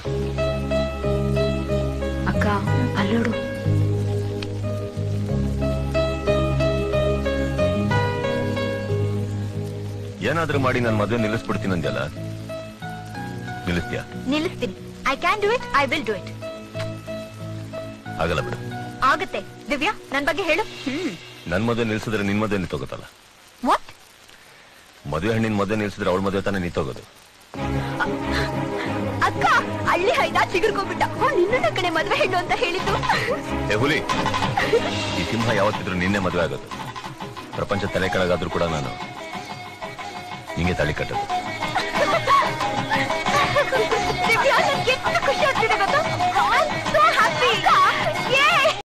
ಅಕ್ಕ ಅಲ್ಲೋಡು ಏನಾದ್ರೂ ಮಾಡಿ ನನ್ ಮದುವೆ ನಿಲ್ಲಿಸ್ಬಿಡ್ತೀನಿ ಅಂದ್ಯಲ್ಲ ನಿಲ್ಲಿಸ್ತೀಯಾ ನಿಲ್ಲಿಸ್ತೀನಿ I can do it I will do it ಆಗಲ್ಲ ಬಿಡು ಆಗತ್ತೆ ದಿವ್ಯಾ ನನ್ ಬಗ್ಗೆ ಹೇಳು ನನ್ ಮದುವೆ ನಿಲ್ಸಿದ್ರೆ ನಿನ್ ಮದುವೆ ನಿಂತೋಗುತ್ತಲ್ಲ ವಾಟ್ ಮದುವೆ ಹಣ್ಣಿನ ಮದುವೆ ನಿಲ್ಸಿದ್ರೆ ಅವಳ ಮದುವೆ ತಾನೇ ನಿಂತೋಗೋದು ಅಕ್ಕ ಹಳ್ಳಿ ಹೈದ ಚಿಗುರ್ಕೊಂಡ್ಬಿಟ್ಟ ನಿನ್ನ ಕಡೆ ಮದ್ವೆ ಹೆಣ್ಣು ಅಂತ ಹೇಳಿದ್ದು ಏ ಹುಲಿ ಈ ಸಿಂಹ ಯಾವತ್ತಿದ್ರು ನಿನ್ನೆ ಮದುವೆ ಆಗೋದು ಪ್ರಪಂಚ ತಲೆ ಕೆಳಗಾದ್ರೂ ಕೂಡ ನಾನು ನಿಂಗೆ ತಾಳಿ ಕಟ್ಟೋದು